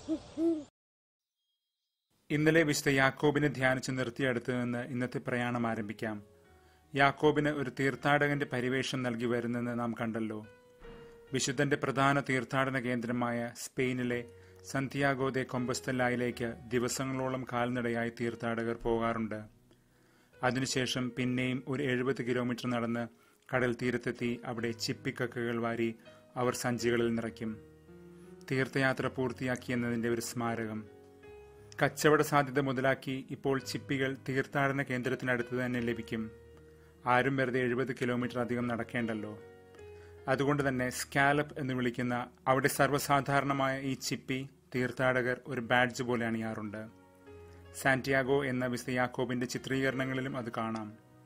ഇന്നലെ വിശുദ്ധ യാക്കോബിനെ ധ്യാനിച്ച് നിർത്തിയെടുത്തു നിന്ന് ഇന്നത്തെ പ്രയാണം ആരംഭിക്കാം യാക്കോബിന് ഒരു തീർത്ഥാടകന്റെ പരിവേഷം നൽകി വരുന്നെന്ന് നാം കണ്ടല്ലോ വിശുദ്ധന്റെ പ്രധാന തീർത്ഥാടന കേന്ദ്രമായ സ്പെയിനിലെ സന്തിയാഗോ ദെ കൊമ്പസ്തലായിലേക്ക് ദിവസങ്ങളോളം കാൽനടയായി തീർത്ഥാടകർ പോകാറുണ്ട് അതിനുശേഷം പിന്നെയും ഒരു എഴുപത് കിലോമീറ്റർ നടന്ന് കടൽ തീരത്തെത്തി അവിടെ ചിപ്പിക്കക്കകൾ വാരി അവർ സഞ്ചികളിൽ നിറയ്ക്കും തീർത്ഥയാത്ര പൂർത്തിയാക്കിയെന്നതിന്റെ ഒരു സ്മാരകം കച്ചവട സാധ്യത മുതലാക്കി ഇപ്പോൾ ചിപ്പികൾ തീർത്ഥാടന കേന്ദ്രത്തിനടുത്ത് തന്നെ ലഭിക്കും ആരും വെറുതെ എഴുപത് കിലോമീറ്റർ അധികം നടക്കേണ്ടല്ലോ അതുകൊണ്ട് തന്നെ സ്കാലപ്പ് എന്ന് വിളിക്കുന്ന അവിടെ സർവ്വസാധാരണമായ ഈ ചിപ്പി തീർത്ഥാടകർ ഒരു ബാഡ്ജ് പോലെ അണിയാറുണ്ട് സാന്റിയാഗോ എന്ന വിശുദ്ധ യാക്കോബിന്റെ ചിത്രീകരണങ്ങളിലും അത് കാണാം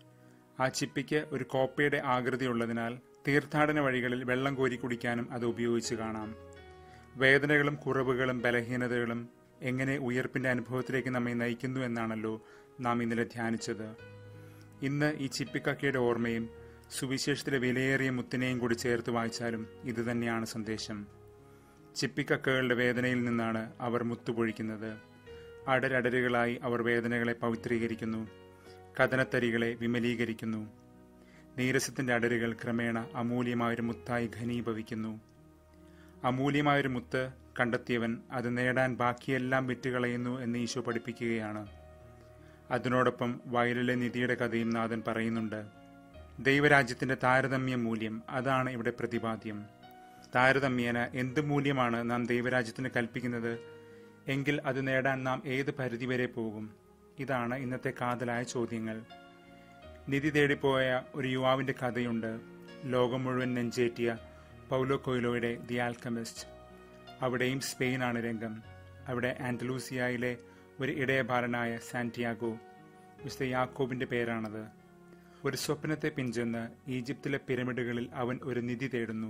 ആ ചിപ്പിക്ക് ഒരു കോപ്പയുടെ ആകൃതി ഉള്ളതിനാൽ തീർത്ഥാടന വഴികളിൽ വെള്ളം കോരി കുടിക്കാനും അത് ഉപയോഗിച്ച് കാണാം വേദനകളും കുറവുകളും ബലഹീനതകളും എങ്ങനെ ഉയർപ്പിന്റെ അനുഭവത്തിലേക്ക് നമ്മെ നയിക്കുന്നു എന്നാണല്ലോ നാം ഇന്നലെ ധ്യാനിച്ചത് ഇന്ന് ഈ ചിപ്പിക്കക്കയുടെ ഓർമ്മയും സുവിശേഷത്തിലെ വിലയേറിയ മുത്തിനെയും കൂടി ചേർത്ത് വായിച്ചാലും ഇതുതന്നെയാണ് സന്ദേശം ചിപ്പിക്കക്കകളുടെ വേദനയിൽ നിന്നാണ് അവർ മുത്തുപൊഴിക്കുന്നത് അടരടരുകളായി അവർ വേദനകളെ പവിത്രീകരിക്കുന്നു കഥനത്തരികളെ വിമലീകരിക്കുന്നു നീരസത്തിന്റെ അടരുകൾ ക്രമേണ അമൂല്യമായൊരു മുത്തായി ഘനീഭവിക്കുന്നു അമൂല്യമായൊരു മുത്ത് കണ്ടെത്തിയവൻ അത് നേടാൻ ബാക്കിയെല്ലാം വിറ്റുകളയുന്നു എന്ന് ഈശോ പഠിപ്പിക്കുകയാണ് അതിനോടൊപ്പം വയലിലെ നിധിയുടെ കഥയും നാഥൻ പറയുന്നുണ്ട് ദൈവരാജ്യത്തിന്റെ താരതമ്യ മൂല്യം അതാണ് ഇവിടെ പ്രതിപാദ്യം താരതമ്യേന എന്ത് മൂല്യമാണ് നാം ദൈവരാജ്യത്തിന് കൽപ്പിക്കുന്നത് എങ്കിൽ അത് നേടാൻ നാം ഏത് പരിധിവരെ പോകും ഇതാണ് ഇന്നത്തെ കാതലായ ചോദ്യങ്ങൾ നിധി തേടിപ്പോയ ഒരു യുവാവിന്റെ കഥയുണ്ട് ലോകം മുഴുവൻ നെഞ്ചേറ്റിയ പൗലോ കൊയ്ലോയുടെ ദി ആൽക്കമിസ്റ്റ് അവിടെയും സ്പെയിനാണ് രംഗം അവിടെ ആൻഡലൂസിയയിലെ ഒരു ഇടയബാലനായ സാന്റിയാഗോ മിസ്റ്റർ യാക്കോബിന്റെ പേരാണത് ഒരു സ്വപ്നത്തെ പിഞ്ചെന്ന് ഈജിപ്തിലെ പിരമിഡുകളിൽ അവൻ ഒരു നിധി തേടുന്നു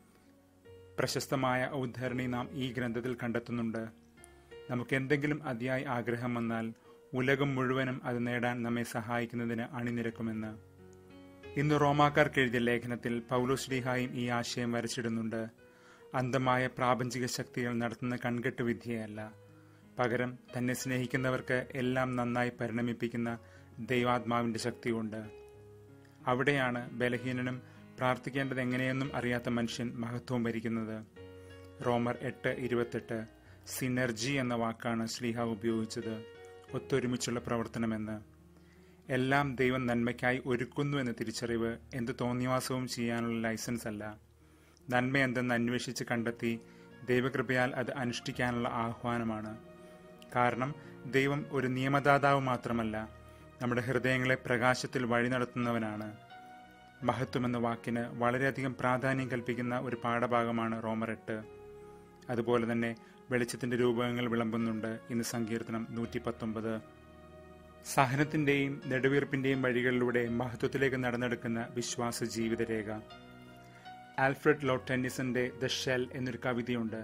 പ്രശസ്തമായ ഉദ്ധരണി നാം ഈ ഗ്രന്ഥത്തിൽ കണ്ടെത്തുന്നുണ്ട് നമുക്ക് എന്തെങ്കിലും അതിയായി ആഗ്രഹം വന്നാൽ ഉലകം മുഴുവനും അത് നേടാൻ നമ്മെ സഹായിക്കുന്നതിന് അണിനിരക്കുമെന്ന് ഇന്ന് റോമാക്കാർക്ക് എഴുതിയ ലേഖനത്തിൽ പൗലോശ്രീഹായും ഈ ആശയം വരച്ചിടുന്നുണ്ട് അന്ധമായ പ്രാപഞ്ചിക ശക്തികൾ നടത്തുന്ന കൺകെട്ട് വിദ്യയല്ല പകരം തന്നെ സ്നേഹിക്കുന്നവർക്ക് എല്ലാം നന്നായി പരിണമിപ്പിക്കുന്ന ദൈവാത്മാവിന്റെ ശക്തിയുണ്ട് അവിടെയാണ് ബലഹീനനും പ്രാർത്ഥിക്കേണ്ടത് എങ്ങനെയെന്നും അറിയാത്ത മനുഷ്യൻ മഹത്വം ഭരിക്കുന്നത് റോമർ എട്ട് ഇരുപത്തെട്ട് സിനർജി എന്ന വാക്കാണ് ശ്ലീഹ ഉപയോഗിച്ചത് ഒത്തൊരുമിച്ചുള്ള പ്രവർത്തനമെന്ന് എല്ലാം ദൈവം നന്മയ്ക്കായി ഒരുക്കുന്നു എന്ന തിരിച്ചറിവ് എന്ത് തോന്നിവാസവും ചെയ്യാനുള്ള ലൈസൻസ് അല്ല നന്മ എന്തെന്ന് അന്വേഷിച്ച് കണ്ടെത്തി ദൈവകൃപയാൽ അത് അനുഷ്ഠിക്കാനുള്ള ആഹ്വാനമാണ് കാരണം ദൈവം ഒരു നിയമദാതാവ് മാത്രമല്ല നമ്മുടെ ഹൃദയങ്ങളെ പ്രകാശത്തിൽ വഴി നടത്തുന്നവനാണ് മഹത്വം എന്ന വാക്കിന് വളരെയധികം പ്രാധാന്യം കൽപ്പിക്കുന്ന ഒരു പാഠഭാഗമാണ് റോമർ എട്ട് അതുപോലെ തന്നെ വെളിച്ചത്തിന്റെ രൂപങ്ങൾ വിളമ്പുന്നുണ്ട് ഇന്ന് സങ്കീർത്തനം നൂറ്റി പത്തൊമ്പത് സഹനത്തിന്റെയും നെടുവീർപ്പിന്റെയും വഴികളിലൂടെ മഹത്വത്തിലേക്ക് നടന്നെടുക്കുന്ന വിശ്വാസ ജീവിതരേഖ ആൽഫ്രഡ് ലോ ടെന്നിസന്റെ ദ ഷെൽ എന്നൊരു കവിതയുണ്ട്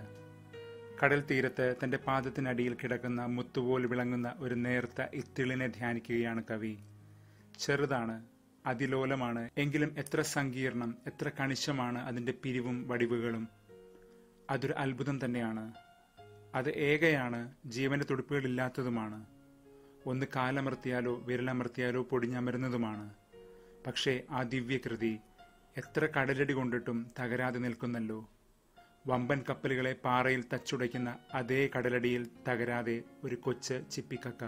കടൽ തീരത്ത് തന്റെ പാദത്തിനടിയിൽ കിടക്കുന്ന മുത്തുപോൽ വിളങ്ങുന്ന ഒരു നേർത്ത ഇത്തിളിനെ ധ്യാനിക്കുകയാണ് കവി ചെറുതാണ് അതിലോലമാണ് എങ്കിലും എത്ര സങ്കീർണം എത്ര കണിശമാണ് അതിന്റെ പിരിവും വടിവുകളും അതൊരു അത്ഭുതം തന്നെയാണ് അത് ഏകയാണ് ജീവന്റെ തുടിപ്പുകളില്ലാത്തതുമാണ് ഒന്ന് കാലമർത്തിയാലോ വിരലമർത്തിയാലോ പൊടിഞ്ഞമരുന്നതുമാണ് പക്ഷേ ആ ദിവ്യകൃതി എത്ര കടലടി കൊണ്ടിട്ടും തകരാതെ നിൽക്കുന്നല്ലോ വമ്പൻ കപ്പലുകളെ പാറയിൽ തച്ചുടയ്ക്കുന്ന അതേ കടലടിയിൽ തകരാതെ ഒരു കൊച്ച് ചിപ്പിക്കക്ക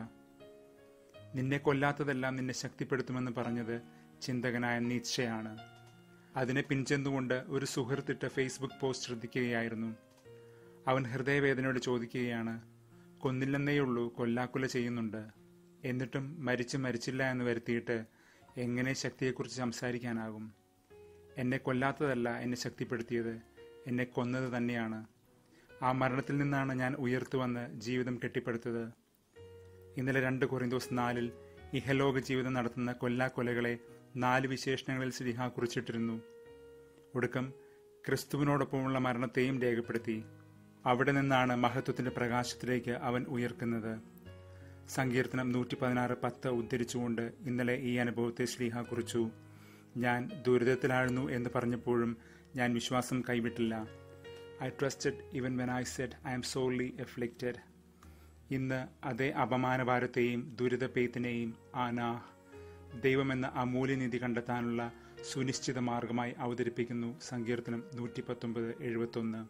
നിന്നെ കൊല്ലാത്തതെല്ലാം നിന്നെ ശക്തിപ്പെടുത്തുമെന്ന് പറഞ്ഞത് ചിന്തകനായ നീച്ചയാണ് അതിനെ പിൻചെന്നുകൊണ്ട് ഒരു സുഹൃത്തിട്ട ഫേസ്ബുക്ക് പോസ്റ്റ് ശ്രദ്ധിക്കുകയായിരുന്നു അവൻ ഹൃദയവേദനയോട് ചോദിക്കുകയാണ് കൊന്നില്ലെന്നേയുള്ളൂ കൊല്ലാക്കുല ചെയ്യുന്നുണ്ട് എന്നിട്ടും മരിച്ചു മരിച്ചില്ല എന്ന് വരുത്തിയിട്ട് എങ്ങനെ ശക്തിയെക്കുറിച്ച് സംസാരിക്കാനാകും എന്നെ കൊല്ലാത്തതല്ല എന്നെ ശക്തിപ്പെടുത്തിയത് എന്നെ കൊന്നത് തന്നെയാണ് ആ മരണത്തിൽ നിന്നാണ് ഞാൻ ഉയർത്തുവന്ന് ജീവിതം കെട്ടിപ്പടുത്തത് ഇന്നലെ രണ്ട് കൊറിന്തോസ് നാലിൽ ഇഹലോക ജീവിതം നടത്തുന്ന കൊല്ലാക്കൊലകളെ നാല് വിശേഷണങ്ങളിൽ ശ്രീഹ കുറിച്ചിട്ടിരുന്നു ഒടുക്കം ക്രിസ്തുവിനോടൊപ്പമുള്ള മരണത്തെയും രേഖപ്പെടുത്തി അവിടെ നിന്നാണ് മഹത്വത്തിന്റെ പ്രകാശത്തിലേക്ക് അവൻ ഉയർക്കുന്നത് സങ്കീർത്തനം നൂറ്റി പതിനാറ് പത്ത് ഉദ്ധരിച്ചുകൊണ്ട് ഇന്നലെ ഈ അനുഭവത്തെ ശ്രീഹ കുറിച്ചു ഞാൻ ദുരിതത്തിലാഴ്ന്നു എന്ന് പറഞ്ഞപ്പോഴും ഞാൻ വിശ്വാസം കൈവിട്ടില്ല I trusted even when I said I am sorely afflicted ഇന്ന് അതേ അപമാനഭാരത്തെയും ദുരിതപേത്തിനെയും ആനാ ദൈവമെന്ന അമൂല്യനിധി കണ്ടെത്താനുള്ള സുനിശ്ചിത മാർഗമായി അവതരിപ്പിക്കുന്നു സങ്കീർത്തനം നൂറ്റി പത്തൊമ്പത് എഴുപത്തൊന്ന്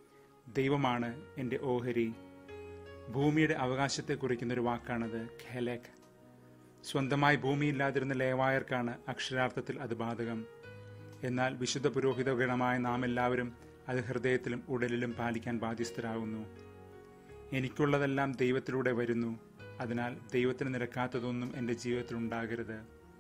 ദൈവമാണ് എൻ്റെ ഓഹരി ഭൂമിയുടെ അവകാശത്തെ കുറിക്കുന്ന ഒരു വാക്കാണത് ഖെലക് സ്വന്തമായി ഭൂമിയില്ലാതിരുന്ന ലേവായർക്കാണ് അക്ഷരാർത്ഥത്തിൽ അത് ബാധകം എന്നാൽ വിശുദ്ധ പുരോഹിത ഗണമായ നാം എല്ലാവരും അത് ഹൃദയത്തിലും ഉടലിലും പാലിക്കാൻ ബാധ്യസ്ഥരാകുന്നു എനിക്കുള്ളതെല്ലാം ദൈവത്തിലൂടെ വരുന്നു അതിനാൽ ദൈവത്തിന് നിരക്കാത്തതൊന്നും എൻ്റെ ജീവിതത്തിൽ ഉണ്ടാകരുത്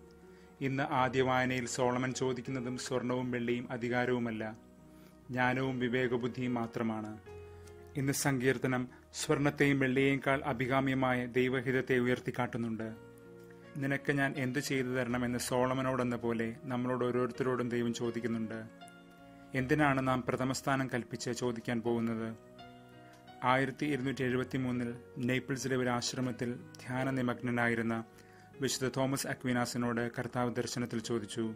ഇന്ന് ആദ്യ വായനയിൽ സോളമൻ ചോദിക്കുന്നതും സ്വർണവും വെള്ളിയും അധികാരവുമല്ല ജ്ഞാനവും വിവേകബുദ്ധിയും മാത്രമാണ് ഇന്ന് സങ്കീർത്തനം സ്വർണത്തെയും വെള്ളിയേക്കാൾ അഭികാമ്യമായ ദൈവഹിതത്തെ ഉയർത്തിക്കാട്ടുന്നുണ്ട് നിനക്ക് ഞാൻ എന്തു ചെയ്തു തരണമെന്ന് സോളമനോടെന്ന പോലെ നമ്മളോട് ഓരോരുത്തരോടും ദൈവം ചോദിക്കുന്നുണ്ട് എന്തിനാണ് നാം പ്രഥമസ്ഥാനം കൽപ്പിച്ച് ചോദിക്കാൻ പോകുന്നത് ആയിരത്തി ഇരുന്നൂറ്റി എഴുപത്തി മൂന്നിൽ നേപ്പിൾസിലെ ഒരു ആശ്രമത്തിൽ ധ്യാന നിമഗ്നനായിരുന്ന വിശുദ്ധ തോമസ് അക്വിനാസിനോട് കർത്താവ് ദർശനത്തിൽ ചോദിച്ചു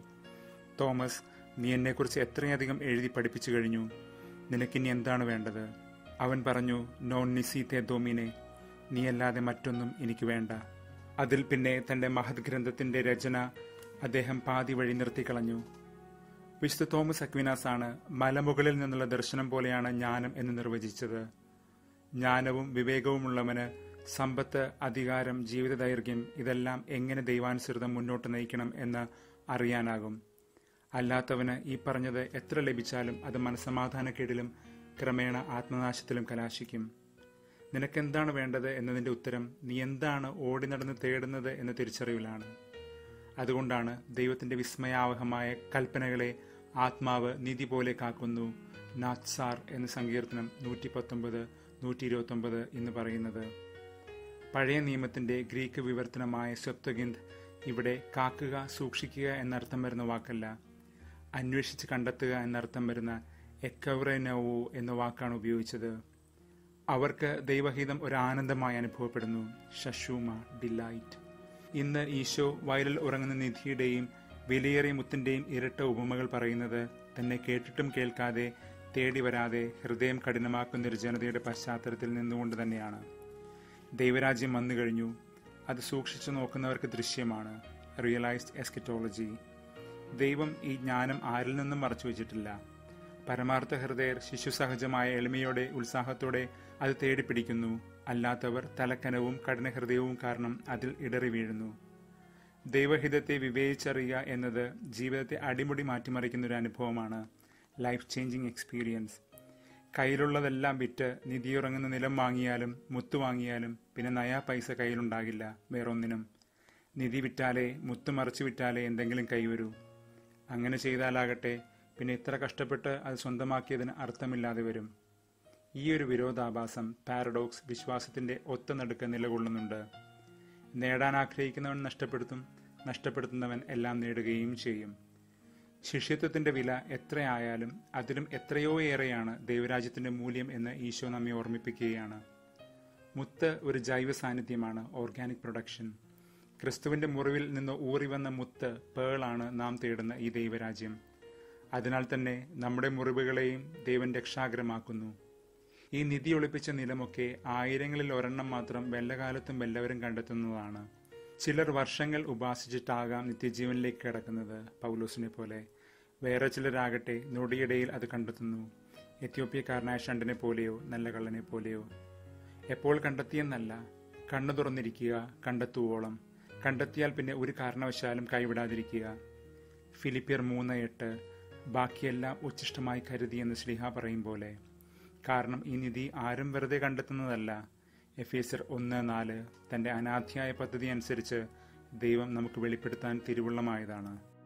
തോമസ് നീ എന്നെക്കുറിച്ച് എത്രയധികം എഴുതി പഠിപ്പിച്ചു കഴിഞ്ഞു നിനക്കിനി എന്താണ് വേണ്ടത് അവൻ പറഞ്ഞു നോൺ നിസീത്തെ ദോമിനെ നീയല്ലാതെ മറ്റൊന്നും എനിക്ക് വേണ്ട അതിൽ പിന്നെ തന്റെ മഹത് ഗ്രന്ഥത്തിന്റെ രചന അദ്ദേഹം പാതി വഴി നിർത്തിക്കളഞ്ഞു വിശുദ്ധ തോമസ് അക്വിനാസ് ആണ് മലമുകളിൽ നിന്നുള്ള ദർശനം പോലെയാണ് ജ്ഞാനം എന്ന് നിർവചിച്ചത് ജ്ഞാനവും വിവേകവുമുള്ളവന് സമ്പത്ത് അധികാരം ജീവിത ദൈർഘ്യം ഇതെല്ലാം എങ്ങനെ ദൈവാനുസൃതം മുന്നോട്ട് നയിക്കണം എന്ന് അറിയാനാകും അല്ലാത്തവന് ഈ പറഞ്ഞത് എത്ര ലഭിച്ചാലും അത് മനസമാധാനക്കേടിലും ക്രമേണ ആത്മനാശത്തിലും കലാശിക്കും നിനക്കെന്താണ് വേണ്ടത് എന്നതിൻ്റെ ഉത്തരം നീ എന്താണ് ഓടി നടന്ന് തേടുന്നത് എന്ന തിരിച്ചറിവിലാണ് അതുകൊണ്ടാണ് ദൈവത്തിന്റെ വിസ്മയാവഹമായ കൽപ്പനകളെ ആത്മാവ് നിധി പോലെ കാക്കുന്നു നാത്സാർ എന്ന സങ്കീർത്തനം നൂറ്റി പത്തൊമ്പത് നൂറ്റി ഇരുപത്തൊമ്പത് എന്ന് പറയുന്നത് പഴയ നിയമത്തിന്റെ ഗ്രീക്ക് വിവർത്തനമായ സ്വത്വഗിന്ദ് ഇവിടെ കാക്കുക സൂക്ഷിക്കുക എന്നർത്ഥം വരുന്ന വാക്കല്ല അന്വേഷിച്ച് കണ്ടെത്തുക എന്നർത്ഥം വരുന്ന എക്കവറനോവോ എന്ന വാക്കാണ് ഉപയോഗിച്ചത് അവർക്ക് ദൈവഹിതം ഒരു ആനന്ദമായി അനുഭവപ്പെടുന്നു ഷഷൂമ ഡിലൈറ്റ് ഇന്ന് ഈശോ വയലിൽ ഉറങ്ങുന്ന നിധിയുടെയും വിലയേറിയ മുത്തിന്റെയും ഇരട്ട ഉപമകൾ പറയുന്നത് തന്നെ കേട്ടിട്ടും കേൾക്കാതെ തേടി വരാതെ ഹൃദയം കഠിനമാക്കുന്ന ഒരു ജനതയുടെ പശ്ചാത്തലത്തിൽ നിന്നുകൊണ്ട് തന്നെയാണ് ദൈവരാജ്യം വന്നു കഴിഞ്ഞു അത് സൂക്ഷിച്ചു നോക്കുന്നവർക്ക് ദൃശ്യമാണ് റിയലൈസ്ഡ് എസ്കിറ്റോളജി ദൈവം ഈ ജ്ഞാനം ആരിൽ നിന്നും മറച്ചു വെച്ചിട്ടില്ല പരമാർത്ഥ ഹൃദയർ ശിശുസഹജമായ എളിമയോടെ ഉത്സാഹത്തോടെ അത് തേടിപ്പിടിക്കുന്നു അല്ലാത്തവർ തലക്കനവും കഠിനഹൃദയവും കാരണം അതിൽ ഇടറി വീഴുന്നു ദൈവഹിതത്തെ വിവേചിച്ചറിയുക എന്നത് ജീവിതത്തെ അടിമുടി മാറ്റിമറിക്കുന്ന ഒരു അനുഭവമാണ് ലൈഫ് ചേഞ്ചിങ് എക്സ്പീരിയൻസ് കയ്യിലുള്ളതെല്ലാം വിറ്റ് നിധിയുറങ്ങുന്ന നിലം വാങ്ങിയാലും മുത്തു വാങ്ങിയാലും പിന്നെ നയാ പൈസ കയ്യിലുണ്ടാകില്ല വേറൊന്നിനും നിധി വിറ്റാലേ മുത്ത് മറിച്ചു വിറ്റാലേ എന്തെങ്കിലും കൈവരൂ അങ്ങനെ ചെയ്താലാകട്ടെ പിന്നെ ഇത്ര കഷ്ടപ്പെട്ട് അത് സ്വന്തമാക്കിയതിന് അർത്ഥമില്ലാതെ വരും ഈ ഒരു വിരോധാഭാസം പാരഡോക്സ് വിശ്വാസത്തിന്റെ ഒത്ത നടുക്ക് നിലകൊള്ളുന്നുണ്ട് നേടാൻ ആഗ്രഹിക്കുന്നവൻ നഷ്ടപ്പെടുത്തും നഷ്ടപ്പെടുത്തുന്നവൻ എല്ലാം നേടുകയും ചെയ്യും ശിഷ്യത്വത്തിന്റെ വില എത്രയായാലും അതിലും എത്രയോ ഏറെയാണ് ദൈവരാജ്യത്തിന്റെ മൂല്യം എന്ന് ഈശോ നമ്മെ ഓർമ്മിപ്പിക്കുകയാണ് മുത്ത് ഒരു ജൈവ സാന്നിധ്യമാണ് ഓർഗാനിക് പ്രൊഡക്ഷൻ ക്രിസ്തുവിന്റെ മുറിവിൽ നിന്ന് ഊറി വന്ന മുത്ത് പേളാണ് നാം തേടുന്ന ഈ ദൈവരാജ്യം അതിനാൽ തന്നെ നമ്മുടെ മുറിവുകളെയും ദൈവൻ രക്ഷാഗ്രമാക്കുന്നു ഈ നിധി ഒളിപ്പിച്ച നിലമൊക്കെ ആയിരങ്ങളിൽ ഒരെണ്ണം മാത്രം വെല്ലകാലത്തും വല്ലവരും കണ്ടെത്തുന്നതാണ് ചിലർ വർഷങ്ങൾ ഉപാസിച്ചിട്ടാകാം നിത്യജീവനിലേക്ക് കിടക്കുന്നത് പൗലോസിനെ പോലെ വേറെ ചിലരാകട്ടെ നൊടിയിടയിൽ അത് കണ്ടെത്തുന്നു എത്യോപ്യക്കാരനായ ഷണ്ടിനെ പോലെയോ നല്ല കള്ളനെ പോലെയോ എപ്പോൾ കണ്ടെത്തിയെന്നല്ല കണ്ണു തുറന്നിരിക്കുക കണ്ടെത്തുവോളം കണ്ടെത്തിയാൽ പിന്നെ ഒരു കാരണവശാലും കൈവിടാതിരിക്കുക ഫിലിപ്പിയർ മൂന്ന് എട്ട് ബാക്കിയെല്ലാം ഉച്ഛിഷ്ടമായി കരുതിയെന്ന് ശ്രീഹ പറയും പോലെ കാരണം ഈ നിധി ആരും വെറുതെ കണ്ടെത്തുന്നതല്ല എഫേസർ ഒന്ന് നാല് തന്റെ അനാധ്യായ പദ്ധതി അനുസരിച്ച് ദൈവം നമുക്ക് വെളിപ്പെടുത്താൻ തിരുവുള്ളമായതാണ്